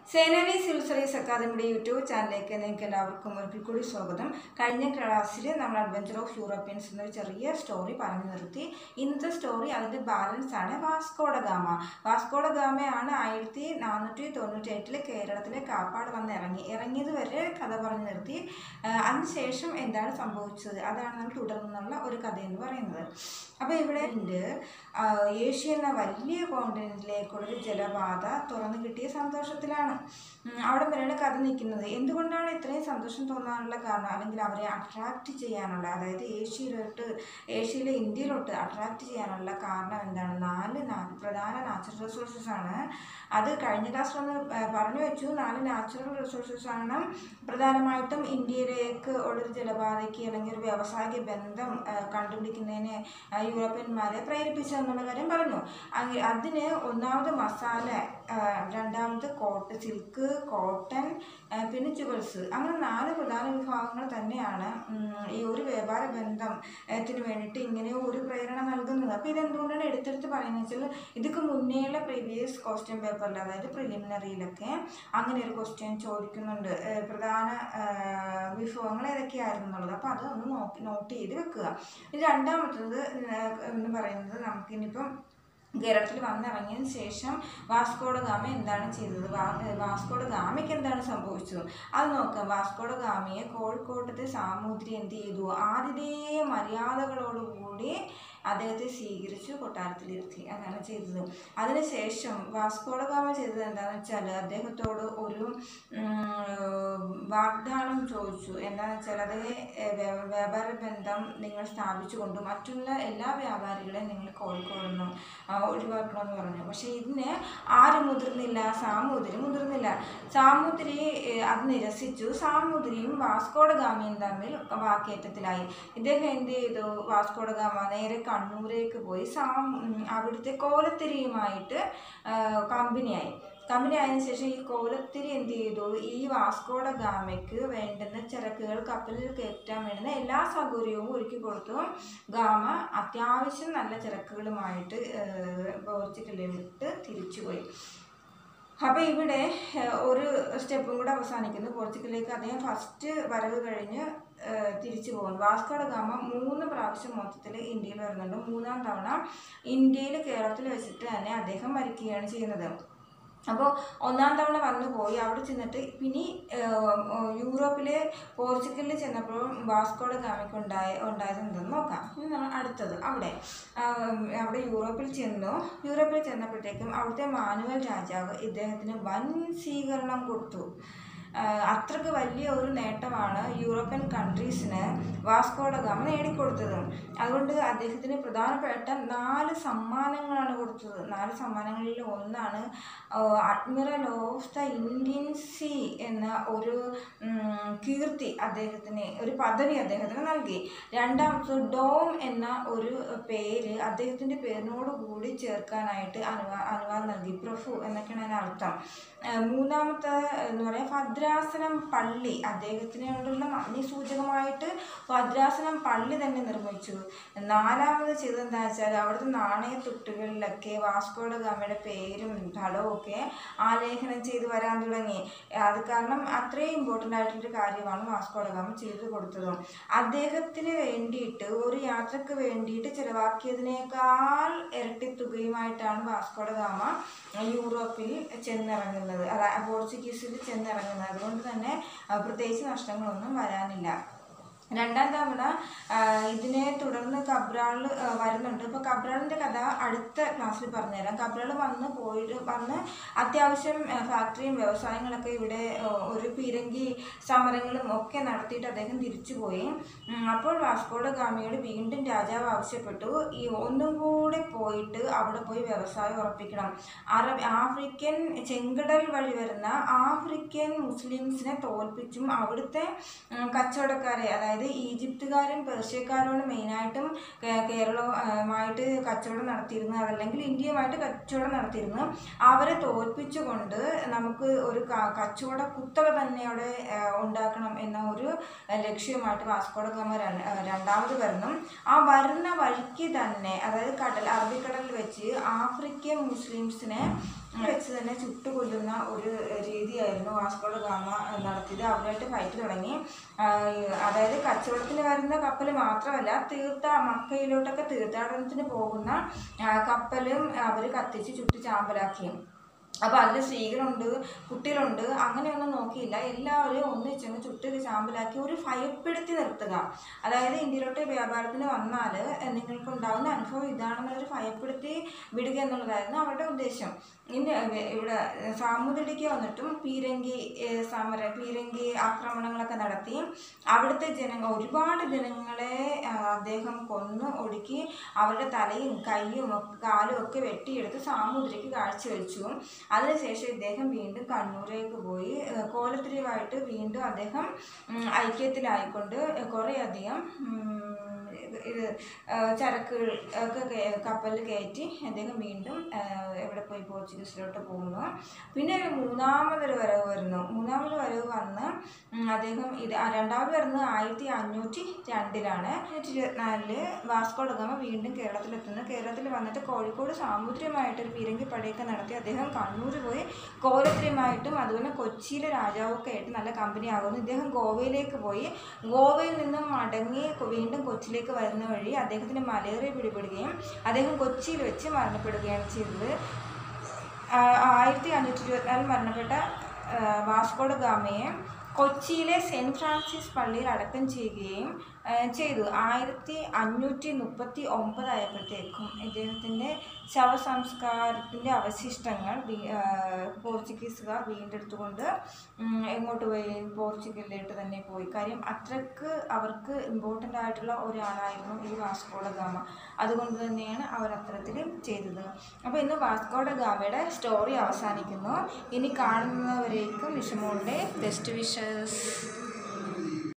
സേനാനി civil service അക്കാദമിയുടെ YouTube ചാനലിലേക്ക് നിങ്ങൾക്ക് എല്ലാവർക്കും ഒരിക്കൽ കൂടി സ്വാഗതം കഴിഞ്ഞ ക്ലാസ്സിൽ നമ്മൾ അഡ്വഞ്ചർ ഓഫ് യൂറോപ്യൻസ് എന്നൊരു ചെറിയ സ്റ്റോറി പറഞ്ഞു നിർത്തി ഇന്നത്തെ സ്റ്റോറി അതിൻ്റെ ബാലൻസ് ആണ് വാസ്കോഡ ഗാമ വാസ്കോഡ ഗാമയാണ് ആയിരത്തി നാനൂറ്റി തൊണ്ണൂറ്റി എട്ടിൽ കേരളത്തിലെ കാപ്പാട് വന്ന് ഇറങ്ങി ഇറങ്ങിയത് വരെ കഥ പറഞ്ഞു നിർത്തി ആ, അതിനുശേഷം എന്താണ് സംഭവിച്ചത് അതാണ് നമ്മൾ തുടർന്നുള്ള ഒരു കഥ എന്ന് പറയുന്നത് അപ്പോൾ ഇവിടെ ഉണ്ട് ആ, ഏഷ്യ എന്ന വലിയ കോണ്ടിനെന്റിലേക്കുള്ളൊരു ജലപാത തുറന്നു കിട്ടിയ സന്തോഷത്തിലാണ് ഉം, അവിടെ വരെയാണ് കഥ നിൽക്കുന്നത് എന്തുകൊണ്ടാണ് ഇത്രയും സന്തോഷം തോന്നാനുള്ള കാരണം അല്ലെങ്കിൽ അവരെ അട്രാക്റ്റ് ചെയ്യാനുള്ള അതായത് ഏഷ്യയിലോട്ട് ഏഷ്യയിലെ ഇന്ത്യയിലോട്ട് അട്രാക്റ്റ് ചെയ്യാനുള്ള കാരണം എന്താണ് നാല് നാ- പ്രധാന നാച്ചുറൽ റിസോഴ്സസ് ആണ് അത് കഴിഞ്ഞ ക്ലാസ്സിൽ ഒന്ന് ആ, പറഞ്ഞു വെച്ചു നാല് നാച്ചുറൽ റിസോഴ്സസ് ആണ് പ്രധാനമായിട്ടും ഇന്ത്യയിലേക്ക് ഉള്ളൊരു ജലപാതയ്ക്ക് അല്ലെങ്കിൽ ഒരു വ്യാവസായിക ബന്ധം ആ, കണ്ടുപിടിക്കുന്നതിന് ആ, യൂറോപ്യന്മാരെ പ്രേരിപ്പിച്ചതെന്നുള്ള കാര്യം പറഞ്ഞു അങ്ങ- അതിന് ഒന്നാമത് മസാല ആ, രണ്ടാമത് കോട്ട് സിൽക്ക് കോട്ടൺ ആ, പിന്നെ ജുവൽസ് അങ്ങനെ നാല് പ്രധാന വിഭാഗങ്ങൾ തന്നെയാണ് ഉം, ഈ ഒരു വ്യാപാര ബന്ധം ത്തിന് വേണ്ടിയിട്ട് ഇങ്ങനെ ഒരു പ്രേരണ നൽകുന്നത് അപ്പോൾ ഇതെന്തുകൊണ്ടാണ് എടുത്തെടുത്ത് പറയുന്നത് വെച്ചാൽ ഇതൊക്കെ മുന്നേയുള്ള പ്രീവിയസ് ക്വസ്റ്റ്യൻ പേപ്പറിൽ അതായത് പ്രിലിമിനറിയിലൊക്കെ അങ്ങനെ ഒരു ക്വസ്റ്റ്യൻ ചോദിക്കുന്നുണ്ട് ഏഹ് പ്രധാന ആഹ് വിഭവങ്ങൾ ഏതൊക്കെയായിരുന്നു എന്നുള്ളത് അപ്പോൾ അത് ഒന്ന് നോക്കി നോട്ട് ചെയ്ത് വെക്കുക ഇത് രണ്ടാമത്തത് ഏഹ് എന്ന് പറയുന്നത് നമുക്കിനിയിപ്പം കേരളത്തിൽ വന്നിറങ്ങിയതിന് ശേഷം വാസ്കോഡ ഗാമ എന്താണ് ചെയ്തത് വാ- ഏഹ് വാസ്കോഡ ഗാമയ്ക്ക് എന്താണ് സംഭവിച്ചത് അത് നോക്കാം വാസ്കോഡ ഗാമയെ കോഴിക്കോട്ടത്തെ സാമൂതിരി എന്ത് ചെയ്തു ആതിഥേയ മര്യാദകളോടുകൂടി അദ്ദേഹത്തെ സ്വീകരിച്ചു കൊട്ടാരത്തിലിരുത്തി അതാണ് ചെയ്തത് അതിനുശേഷം വാസ്കോഡ ഗാമ ചെയ്തത് എന്താണെന്ന് വെച്ചാൽ അദ്ദേഹത്തോട് ഒരു ഉം, വാഗ്ദാനം ചോദിച്ചു എന്താണെന്ന് വെച്ചാൽ അത് ഏഹ്, വ്യ- വ്യാപാര ബന്ധം നിങ്ങൾ സ്ഥാപിച്ചുകൊണ്ട് മറ്റുള്ള എല്ലാ വ്യാപാരികളെയും നിങ്ങൾ കോഴിക്കോട് നിന്നും ആ, ഒഴിവാക്കണമെന്ന് പറഞ്ഞു പക്ഷേ ഇതിന് ആരും മുതിർന്നില്ല സാമൂതിരി മുതിർന്നില്ല സാമൂതിരി ഏഹ്, അത് നിരസിച്ചു സാമൂതിരിയും വാസ്കോഡ ഗാമയും തമ്മിൽ വാക്കേറ്റത്തിലായി ഇദ്ദേഹം എന്ത് ചെയ്തു വാസ്കോഡ ഗാമ നേരെ കണ്ണൂരേക്ക് പോയി സാം ഉം, അവിടുത്തെ കോലത്തിരിയുമായിട്ട് ആ, കമ്പനിയായി കമ്പനി ആയതിനു ശേഷം ഈ കോലത്തിരി എന്ത് ചെയ്തു ഈ വാസ്കോഡ ഗാമയ്ക്ക് വേണ്ടുന്ന ചരക്കുകൾ കപ്പലിൽ കയറ്റാൻ വേണ്ടുന്ന എല്ലാ സൗകര്യവും ഒരുക്കി കൊടുത്തു ഗാമ അത്യാവശ്യം നല്ല ചരക്കുകളുമായിട്ട് ഏഹ്, പോർച്ചുഗലിലോട്ട് തിരിച്ചുപോയി അപ്പോൾ ഇവിടെ ഏഹ്, ഒരു സ്റ്റെപ്പും കൂടെ അവസാനിക്കുന്നു പോർച്ചുഗലിലേക്ക് അദ്ദേഹം ഫസ്റ്റ് വരവ് കഴിഞ്ഞ് ഏഹ്, തിരിച്ചു പോകുന്നു വാസ്കോഡ ഗാമ മൂന്ന് പ്രാവശ്യം മൊത്തത്തിൽ ഇന്ത്യയിൽ വരുന്നുണ്ട് മൂന്നാം തവണ ഇന്ത്യയിൽ കേരളത്തിൽ വെച്ചിട്ട് തന്നെ അദ്ദേഹം മരിക്കുകയാണ് ചെയ്യുന്നത് അപ്പോൾ ഒന്നാം തവണ വന്നു പോയി അവിടെ ചെന്നിട്ട് പിന്നെ യൂറോപ്പിലെ പോർച്ചുഗലിൽ ചെന്നപ്പോഴും വാസ്കോഡ ഗാമയ്ക്ക് ഉണ്ടായ ഉണ്ടായത് എന്തെന്ന് നോക്കാം ഇനി നമ്മൾ അടുത്തത് അവിടെ ആം, അവിടെ യൂറോപ്പിൽ ചെന്നു യൂറോപ്പിൽ ചെന്നപ്പോഴത്തേക്കും അവിടുത്തെ മാനുവൽ രാജാവ് ഇദ്ദേഹത്തിന് വൻ സ്വീകരണം കൊടുത്തു ആ, അത്രയ്ക്ക് വലിയ ഒരു നേട്ടമാണ് യൂറോപ്യൻ കൺട്രീസിന് വാസ്കോഡ ഗാമ നേടിക്കൊടുത്തത് അതുകൊണ്ട് അദ്ദേഹത്തിന് പ്രധാനപ്പെട്ട നാല് സമ്മാനങ്ങളാണ് കൊടുത്തത് നാല് സമ്മാനങ്ങളിൽ ഒന്നാണ് admiral of the Indian sea എന്ന ഒരു ഉം, കീർത്തി അദ്ദേഹത്തിന് ഒരു പദവി അദ്ദേഹത്തിന് നൽകി രണ്ടാമത്തത് ഡോം എന്ന ഒരു പേര് അദ്ദേഹത്തിൻ്റെ പേരിനോട് കൂടി ചേർക്കാനായിട്ട് അനുവാ അനുവാദം നൽകി പ്രഭു എന്നൊക്കെയാണ് അതിന് അർത്ഥം ആ, മൂന്നാമത്തെ എന്ന് പറയാം ഭദ്രാസനം പള്ളി അദ്ദേഹത്തിനോടുള്ള നന്ദി സൂചകമായിട്ട് ഭദ്രാസനം പള്ളി തന്നെ നിർമ്മിച്ചു നാലാമത് ചെയ്തത് എന്താ വെച്ചാൽ അവിടുത്തെ നാണയത്തുട്ടുകളിലൊക്കെ വാസ്കോഡ ഗാമയുടെ പേരും പടവും ഒക്കെ ആലേഖനം ചെയ്ത് വരാൻ തുടങ്ങി അത് കാരണം അത്രയും ഇമ്പോർട്ടൻ്റ് ആയിട്ടൊരു കാര്യമാണ് വാസ്കോഡ ഗാമ ചെയ്തു കൊടുത്തതും അദ്ദേഹത്തിന് വേണ്ടിയിട്ട് ഒരു യാത്രക്ക് വേണ്ടിയിട്ട് ചിലവാക്കിയതിനേക്കാൾ ഇരട്ടി തുകയുമായിട്ടാണ് വാസ്കോഡ ഗാമ യൂറോപ്പിൽ ചെന്നിറങ്ങുന്നത് അതായത് പോർച്ചുഗീസിൽ ചെന്നിറങ്ങുന്നത് അതുകൊണ്ട് തന്നെ ആ, പ്രത്യേകിച്ച് നഷ്ടങ്ങളൊന്നും വരാനില്ല രണ്ടാം തവണ ആ, ഇതിനെ തുടർന്ന് കബ്രാൾ വരുന്നുണ്ട് ഇപ്പോൾ കബ്രാളിൻ്റെ കഥ അടുത്ത ക്ലാസ്സിൽ പറഞ്ഞുതരാം കബ്രാൾ വന്ന് പോയിട്ട് വന്ന് അത്യാവശ്യം ആ, ഫാക്ടറിയും വ്യവസായങ്ങളൊക്കെ ഇവിടെ ആ, ഒരു പീരങ്കി സമരങ്ങളും ഒക്കെ നടത്തിയിട്ട് അദ്ദേഹം തിരിച്ചുപോയി ഉം, അപ്പോൾ വാസ്കോഡ ഗാമിയോട് വീണ്ടും രാജാവ് ആവശ്യപ്പെട്ടു ഈ ഒന്നും കൂടെ പോയിട്ട് അവിടെ പോയി വ്യവസായം ഉറപ്പിക്കണം അറബ് ആഫ്രിക്കൻ ചെങ്കടൽ വഴി വരുന്ന ആഫ്രിക്കൻ മുസ്ലിംസിനെ തോൽപ്പിച്ചും അവിടുത്തെ ഉം, കച്ചവടക്കാരെ അതായത് ഈജിപ്തുകാരും പേർഷ്യക്കാരുമാണ് മെയിനായിട്ടും കേ- കേരളവുമായിട്ട് കച്ചവടം നടത്തിയിരുന്നത് അതല്ലെങ്കിൽ ഇന്ത്യയുമായിട്ട് കച്ചവടം നടത്തിയിരുന്നു അവരെ തോൽപ്പിച്ചുകൊണ്ട് നമുക്ക് ഒരു ക- കച്ചവട കുത്തക തന്നെ അവിടെ ആ, ഉണ്ടാക്കണം എന്ന ഒരു ലക്ഷ്യമായിട്ട് വാസ്കോഡ ഗാമ ര- ആ, രണ്ടാമത് വരുന്നു ആ വരുന്ന വഴിക്ക് തന്നെ അതായത് കടൽ അറബിക്കടലിൽ വെച്ച് ആഫ്രിക്കൻ മുസ്ലിംസിനെ വെച്ച് തന്നെ ചുട്ടു കൊല്ലുന്ന ഒരു രീതിയായിരുന്നു വാസ്കോഡ ഗാമ നടത്തിയത് അവരായിട്ട് ഫൈറ്റ് തുടങ്ങി ആ, അതായത് കച്ചവടത്തിന് വരുന്ന കപ്പൽ മാത്രമല്ല തീർത്ഥ മക്കയിലോട്ടൊക്കെ തീർത്ഥാടനത്തിന് പോകുന്ന ആ, കപ്പലും അവർ കത്തിച്ച് ചുട്ട് ചാമ്പലാക്കി അപ്പോൾ അതിൽ സ്ത്രീകളുണ്ട് കുട്ടികളുണ്ട് അങ്ങനെയൊന്നും നോക്കിയില്ല എല്ലാവരും ഒന്നിച്ചങ്ങ് ചുട്ടൊരു ചാമ്പലാക്കി ഒരു ഭയപ്പെടുത്തി നിർത്തുക അതായത് ഇന്ത്യയിലോട്ട് വ്യാപാരത്തിന് വന്നാൽ നിങ്ങൾക്ക് ഉണ്ടാകുന്ന അനുഭവം ഇതാണെന്നുള്ളൊരു ഭയപ്പെടുത്തി വിടുക എന്നുള്ളതായിരുന്നു അവരുടെ ഉദ്ദേശം ഇനി അവ- ഇവിടെ സാമൂതിരിക്ക് വന്നിട്ടും പീരങ്കി ഏഹ്, സമര പീരങ്കി ആക്രമണങ്ങളൊക്കെ നടത്തി അവിടുത്തെ ജനങ്ങൾ ഒരുപാട് ജനങ്ങളെ ആ, അദ്ദേഹം കൊന്ന് ഒടുക്കി അവരുടെ തലയും കൈയും ഒക്കെ കാലും ഒക്കെ വെട്ടിയെടുത്ത് സാമൂതിരിക്ക് കാഴ്ചവെച്ചു അതിനുശേഷം ഇദ്ദേഹം വീണ്ടും കണ്ണൂരേക്ക് പോയി ഏഹ്, കോലത്തിരിവായിട്ട് വീണ്ടും അദ്ദേഹം ഉം, ഐക്യത്തിലായിക്കൊണ്ട് കുറേയധികം ഉം, ഇത് ആ, ചരക്കുകൾ ഒക്കെ കേ- കപ്പലിൽ കയറ്റി അദ്ദേഹം വീണ്ടും ആ, എവിടെ പോയി പോർച്ചുഗീസിലോട്ട് പോകുന്നു പിന്നെ ഒരു മൂന്നാമതൊരു വരവ് വരുന്നു മൂന്നാമത് വരവ് വന്ന് ഉം, അദ്ദേഹം ഇത് ആ, രണ്ടാമത് വരുന്നത് ആയിരത്തി അഞ്ഞൂറ്റി രണ്ടിലാണ് അഞ്ഞൂറ്റി ഇരുപത്തിനാലില് വാസ്കോഡ ഗാമ വീണ്ടും കേരളത്തിലെത്തുന്നു കേരളത്തിൽ വന്നിട്ട് കോഴിക്കോട് സാമുദ്രികമായിട്ട് ഒരു പീരങ്കി പടയൊക്കെ നടത്തി അദ്ദേഹം കണ്ണൂർ പോയി കോലത്തിരിയുമായിട്ടും അതുപോലെ കൊച്ചിയിലെ രാജാവൊക്കെ ആയിട്ട് നല്ല കമ്പനി ആകുന്നു ഇദ്ദേഹം ഗോവയിലേക്ക് പോയി ഗോവയിൽ നിന്നും മടങ്ങി കൊ- വീണ്ടും കൊച്ചിയിലേക്ക് വരുന്ന വഴി അദ്ദേഹത്തിന് മലേറിയ പിടിപെടുകയും അദ്ദേഹം കൊച്ചിയിൽ വെച്ച് മരണപ്പെടുകയാണ് ചെയ്തത് ആ, ആയിരത്തി അഞ്ഞൂറ്റി ഇരുപത്തിനാലിൽ മരണപ്പെട്ട ആ, വാസ്കോഡ ഗാമയെ കൊച്ചിയിലെ സെൻറ്റ് ഫ്രാൻസിസ് പള്ളിയിൽ അടക്കം ചെയ്യുകയും ആ, ചെയ്തു ആയിരത്തി അഞ്ഞൂറ്റി മുപ്പത്തി ഒമ്പതായപ്പോഴത്തേക്കും ഇദ്ദേഹത്തിൻ്റെ ശവസംസ്കാരത്തിൻ്റെ അവശിഷ്ടങ്ങൾ വി- ആ, പോർച്ചുഗീസുകാർ വീണ്ടെടുത്തുകൊണ്ട് ഉം, എങ്ങോട്ട് പോയി പോർച്ചുഗലിലോട്ട് തന്നെ പോയി കാര്യം അത്രക്ക് അവർക്ക് ഇമ്പോർട്ടൻ്റ് ആയിട്ടുള്ള ഒരാളായിരുന്നു ഈ വാസ്കോഡ ഗാമ അതുകൊണ്ട് തന്നെയാണ് അവർ അത്തരത്തിൽ ചെയ്തത് അപ്പോൾ ഇന്ന് വാസ്കോഡ ഗാമയുടെ സ്റ്റോറി അവസാനിക്കുന്നു ഇനി കാണുന്നവരേക്കും വിഷമോളുടെ ബെസ്റ്റ് വിഷസ്